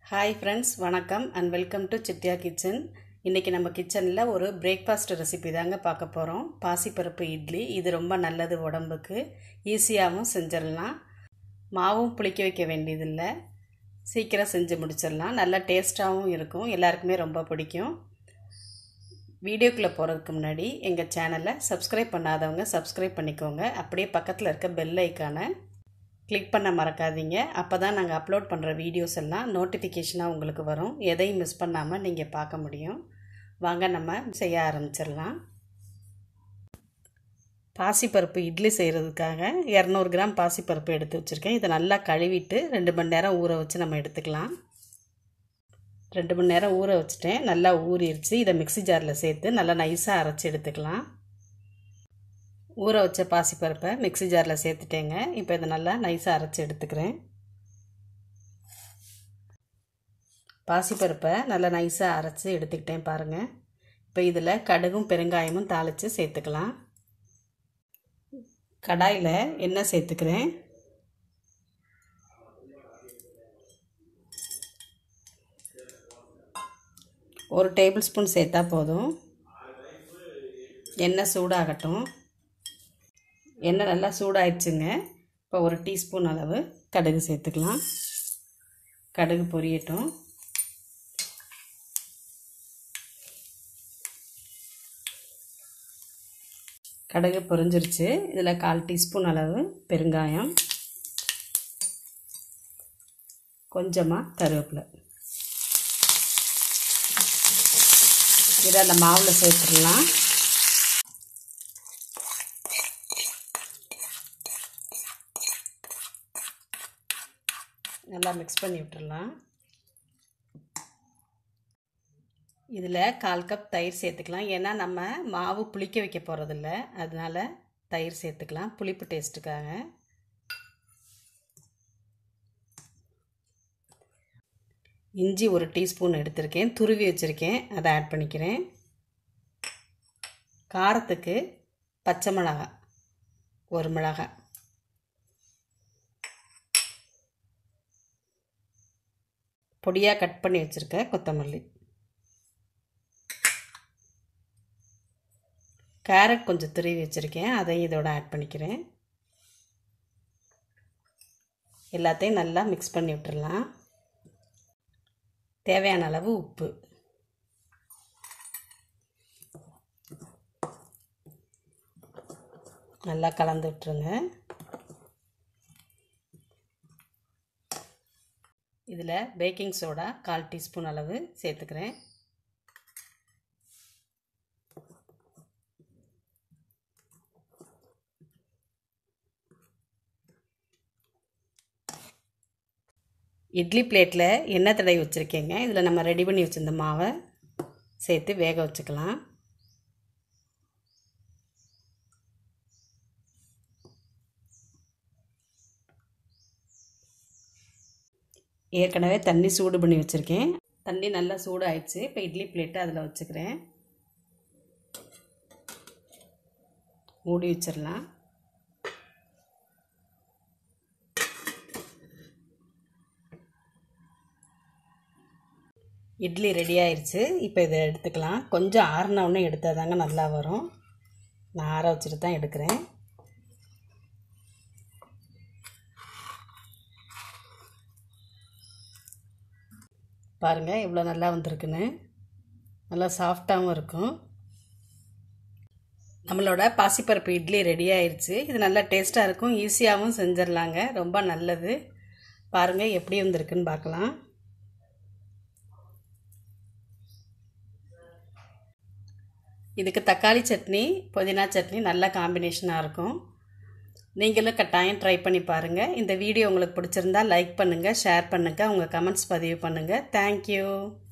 hi friends வணக்கம் and welcome to Chithiya kitchen இன்றைக்கி நம்ம கிச்சனில் ஒரு பிரேக்ஃபாஸ்ட் ரெசிபி தாங்க பார்க்க போகிறோம் பாசிப்பருப்பு இட்லி இது ரொம்ப நல்லது உடம்புக்கு ஈஸியாகவும் செஞ்சிடலாம் மாவும் புளிக்க வைக்க வேண்டியதில்லை சீக்கிரம் செஞ்சு முடிச்சிடலாம் நல்லா டேஸ்ட்டாகவும் இருக்கும் எல்லாருக்குமே ரொம்ப பிடிக்கும் வீடியோக்குள்ளே போகிறதுக்கு முன்னாடி எங்கள் சேனலை சப்ஸ்கிரைப் பண்ணாதவங்க சப்ஸ்கிரைப் பண்ணிக்கோங்க அப்படியே பக்கத்தில் இருக்க பெல் ஐக்கானை கிளிக் பண்ண மறக்காதீங்க அப்போ தான் நாங்கள் அப்லோட் பண்ணுற வீடியோஸ் எல்லாம் நோட்டிஃபிகேஷனாக உங்களுக்கு வரும் எதையும் மிஸ் பண்ணாமல் நீங்கள் பார்க்க முடியும் வாங்க நம்ம செய்ய ஆரம்பிச்சிடலாம் பாசிப்பருப்பு இட்லி செய்கிறதுக்காக இரநூறு கிராம் பாசிப்பருப்பு எடுத்து வச்சுருக்கேன் இதை நல்லா கழுவிட்டு ரெண்டு மணி நேரம் ஊற வச்சு நம்ம எடுத்துக்கலாம் ரெண்டு மணி நேரம் ஊற வச்சுட்டேன் நல்லா ஊறிடுச்சு இதை மிக்சி ஜாரில் சேர்த்து நல்லா நைஸாக அரைச்சி எடுத்துக்கலாம் ஊற வச்ச பாசிப்பருப்பை மிக்சி ஜாரில் சேர்த்துட்டேங்க இப்போ இதை நல்லா நைஸாக அரைச்சி எடுத்துக்கிறேன் பாசிப்பருப்பை நல்லா நைஸாக அரைச்சி எடுத்துக்கிட்டேன் பாருங்கள் இப்போ இதில் கடுகும் பெருங்காயமும் தாளித்து சேர்த்துக்கலாம் கடாயில் எண்ணெய் சேர்த்துக்கிறேன் ஒரு டேபிள் ஸ்பூன் சேர்த்தா போதும் எண்ணெய் சூடாகட்டும் எண்ணெய் நல்லா சூடாயிடுச்சுங்க இப்போ ஒரு டீஸ்பூன் அளவு கடுகு சேர்த்துக்கலாம் கடுகு பொரியட்டும் கடுகு பொரிஞ்சிருச்சு இதில் கால் டீஸ்பூன் அளவு பெருங்காயம் கொஞ்சமாக கருவேப்பிலை இதை அந்த மாவில் சேர்த்துடலாம் நல்லா மிக்ஸ் பண்ணி விட்டுடலாம் இதில் கால் கப் தயிர் சேர்த்துக்கலாம் ஏன்னா நம்ம மாவு புளிக்க வைக்க போகிறதில்ல அதனால் தயிர் சேர்த்துக்கலாம் புளிப்பு டேஸ்ட்டுக்காக இஞ்சி ஒரு டீஸ்பூன் எடுத்திருக்கேன் துருவி வச்சுருக்கேன் அதை ஆட் பண்ணிக்கிறேன் காரத்துக்கு பச்சை மிளகாய் ஒரு மிளகாய் பொடியாக கட் பண்ணி வச்சுருக்க கொத்தமல்லி கேரட் கொஞ்சம் துருவி வச்சுருக்கேன் அதையும் இதோட ஆட் பண்ணிக்கிறேன் எல்லாத்தையும் நல்லா மிக்ஸ் பண்ணி விட்டுடலாம் தேவையான அளவு உப்பு நல்லா கலந்து விட்டுருங்க இதில் பேக்கிங் சோடா கால் டீஸ்பூன் அளவு சேர்த்துக்கிறேன் இட்லி பிளேட்டில் எண்ணெய் தடவி வச்சுருக்கேங்க இதில் நம்ம ரெடி பண்ணி வச்சுருந்த மாவை சேர்த்து வேக வச்சுக்கலாம் ஏற்கனவே தண்ணி சூடு பண்ணி வச்சுருக்கேன் தண்ணி நல்லா சூடு ஆயிடுச்சு இப்போ இட்லி பிளேட்டை அதில் வச்சுக்கிறேன் மூடி வச்சிடலாம் இட்லி ரெடி ஆயிடுச்சு இப்போ இதை எடுத்துக்கலாம் கொஞ்சம் ஆறினவுடனே எடுத்தால் தாங்க நல்லா வரும் நான் ஆற வச்சுட்டு தான் எடுக்கிறேன் பாருங்கள் இவ்வளோ நல்லா வந்திருக்குன்னு நல்லா சாஃப்டாகவும் இருக்கும் நம்மளோட பாசிப்பருப்பு இட்லி ரெடி ஆயிடுச்சு இது நல்லா டேஸ்ட்டாக இருக்கும் ஈஸியாகவும் செஞ்சிடலாங்க ரொம்ப நல்லது பாருங்கள் எப்படி வந்திருக்குன்னு பார்க்கலாம் இதுக்கு தக்காளி சட்னி புதினா சட்னி நல்ல காம்பினேஷனாக இருக்கும் நீங்களும் கட்டாயம் ட்ரை பண்ணி பாருங்கள் இந்த வீடியோ உங்களுக்கு பிடிச்சிருந்தா லைக் பண்ணுங்கள் ஷேர் பண்ணுங்கள் உங்கள் கமெண்ட்ஸ் பதிவு பண்ணுங்கள் தேங்க்யூ